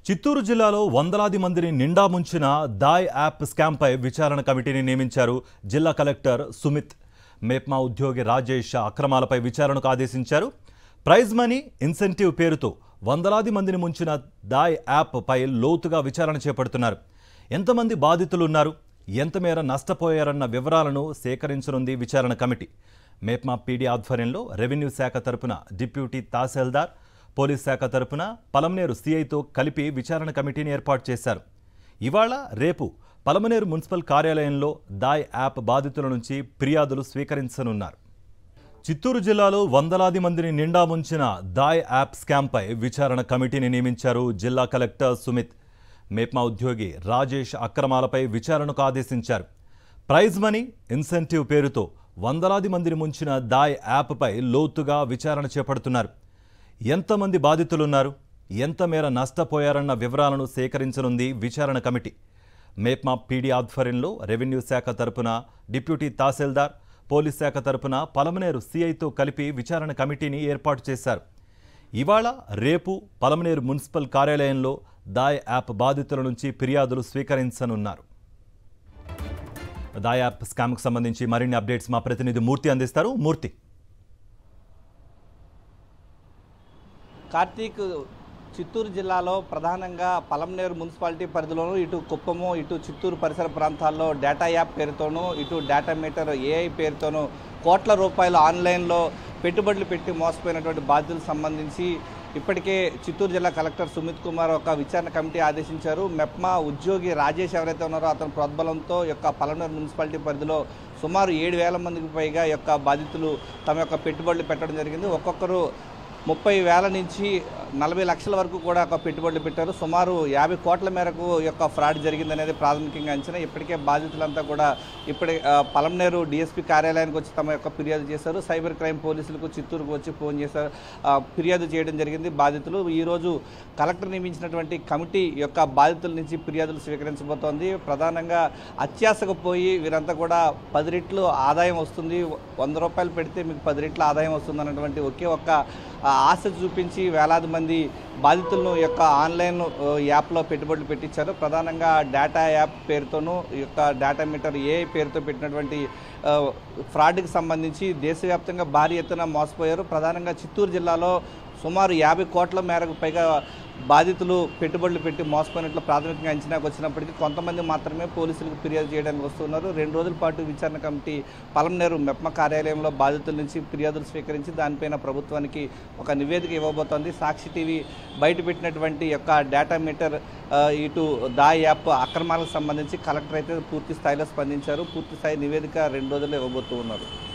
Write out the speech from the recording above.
చిత్తూరు జిల్లాలో వందలాది మందిని నిండా ముంచిన దాయ్ యాప్ స్కామ్పై విచారణ కమిటీని నియమించారు జిల్లా కలెక్టర్ సుమిత్ మేప్మా ఉద్యోగి రాజేష్ అక్రమాలపై విచారణకు ఆదేశించారు ప్రైజ్ మనీ ఇన్సెంటివ్ పేరుతో వందలాది మందిని ముంచిన దాయ్ యాప్ పై లోతుగా విచారణ చేపడుతున్నారు ఎంతమంది బాధితులున్నారు ఎంత మేర నష్టపోయారన్న వివరాలను సేకరించనుంది విచారణ కమిటీ మేప్మా పీడీ ఆధ్వర్యంలో రెవెన్యూ శాఖ తరపున డిప్యూటీ తహసీల్దార్ పోలీస్ శాఖ తరపున పలమనేరు సీఐతో కలిపి విచారణ కమిటీని ఏర్పాటు చేశారు ఇవాళ రేపు పలమనేరు మున్సిపల్ కార్యాలయంలో దాయ్ యాప్ బాధితుల నుంచి ఫిర్యాదులు స్వీకరించనున్నారు చిత్తూరు జిల్లాలో వందలాది మందిని నిండా ముంచిన దాయ్ యాప్ స్కామ్పై విచారణ కమిటీని నియమించారు జిల్లా కలెక్టర్ సుమిత్ మేప్మా ఉద్యోగి రాజేష్ అక్రమాలపై విచారణకు ఆదేశించారు ప్రైజ్ మనీ ఇన్సెంటివ్ పేరుతో వందలాది మందిని ముంచిన దాయ్ యాప్పై లోతుగా విచారణ చేపడుతున్నారు ఎంతమంది బాధితులున్నారు ఎంత మేర నష్టపోయారన్న వివరాలను సేకరించనుంది విచారణ కమిటీ మేప్మా పీడీ ఆధ్వర్యంలో రెవెన్యూ శాఖ తరపున డిప్యూటీ తహసీల్దార్ పోలీస్ శాఖ తరపున పలమనేరు సీఐతో కలిపి విచారణ కమిటీని ఏర్పాటు చేశారు ఇవాళ రేపు పలమనేరు మున్సిపల్ కార్యాలయంలో దాయ్ యాప్ బాధితుల నుంచి ఫిర్యాదులు స్వీకరించనున్నారు దాయ్ యాప్ స్కామ్కు సంబంధించి మరిన్ని అప్డేట్స్ మా ప్రతినిధి మూర్తి అందిస్తారు మూర్తి కార్తీక్ చిత్తూరు జిల్లాలో ప్రధానంగా పలంనేరు మున్సిపాలిటీ పరిధిలోనూ ఇటు కుప్పము ఇటు చిత్తూరు పరిసర ప్రాంతాల్లో డేటా యాప్ పేరుతోనూ ఇటు డేటా మీటర్ ఏఐ పేరుతోనూ కోట్ల రూపాయలు ఆన్లైన్లో పెట్టుబడులు పెట్టి మోసపోయినటువంటి బాధ్యతలకు సంబంధించి ఇప్పటికే చిత్తూరు జిల్లా కలెక్టర్ సుమిత్ కుమార్ ఒక విచారణ కమిటీ ఆదేశించారు మెప్మా ఉద్యోగి రాజేష్ ఎవరైతే ఉన్నారో అతని ప్రోద్బలంతో యొక్క పలమనేరు మున్సిపాలిటీ పరిధిలో సుమారు ఏడు వేల మందికి పైగా యొక్క బాధితులు తమ యొక్క పెట్టుబడులు పెట్టడం జరిగింది ఒక్కొక్కరు ముప్పై వేల నుంచి నలభై లక్షల వరకు కూడా ఒక పెట్టుబడులు పెట్టారు సుమారు యాభై కోట్ల మేరకు ఈ యొక్క ఫ్రాడ్ జరిగిందనేది ప్రాథమికంగా అంచనా ఇప్పటికే బాధితులంతా కూడా ఇప్పటి ఆ, పలంనేరు డిఎస్పీ కార్యాలయానికి వచ్చి తమ యొక్క ఫిర్యాదు చేశారు సైబర్ క్రైమ్ పోలీసులకు చిత్తూరుకు వచ్చి ఫోన్ చేశారు ఆ, ఫిర్యాదు చేయడం జరిగింది బాధితులు ఈరోజు కలెక్టర్ నియమించినటువంటి కమిటీ యొక్క బాధితుల నుంచి ఫిర్యాదులు స్వీకరించబోతోంది ప్రధానంగా అత్యాశకు పోయి వీరంతా కూడా పది రెట్లు ఆదాయం వస్తుంది వంద రూపాయలు పెడితే మీకు పది రెట్ల ఆదాయం వస్తుంది అన్నటువంటి ఒకే ఒక్క ఆ, ఆశ చూపించి వేలాది మంది బాధితులను ఈ యొక్క ఆన్లైన్ ఆ, యాప్లో పెట్టుబడులు పెట్టించారు ప్రధానంగా డేటా యాప్ పేరుతోనూ ఈ యొక్క డేటా మీటర్ ఏ పేరుతో పెట్టినటువంటి ఆ, ఫ్రాడ్కి సంబంధించి దేశవ్యాప్తంగా భారీ ఎత్తున మోసపోయారు ప్రధానంగా చిత్తూరు జిల్లాలో సుమారు యాభై కోట్ల మేరకు పైగా బాధితులు పెట్టుబడులు పెట్టి మోసపోయినట్లు ప్రాథమికంగా అంచనాకు వచ్చినప్పటికీ కొంతమంది మాత్రమే పోలీసులకు ఫిర్యాదు చేయడానికి వస్తున్నారు రెండు రోజుల పాటు విచారణ కమిటీ పలంనేరు మెప్మ కార్యాలయంలో బాధితుల నుంచి ఫిర్యాదులు స్వీకరించి దానిపైన ప్రభుత్వానికి ఒక నివేదిక ఇవ్వబోతోంది సాక్షి టీవీ బయటపెట్టినటువంటి యొక్క డేటా మీటర్ ఆ, ఇటు దా యాప్ అక్రమాలకు సంబంధించి కలెక్టర్ అయితే పూర్తి స్థాయిలో స్పందించారు పూర్తి స్థాయి నివేదిక రెండు రోజుల్లో ఇవ్వబోతూ ఉన్నారు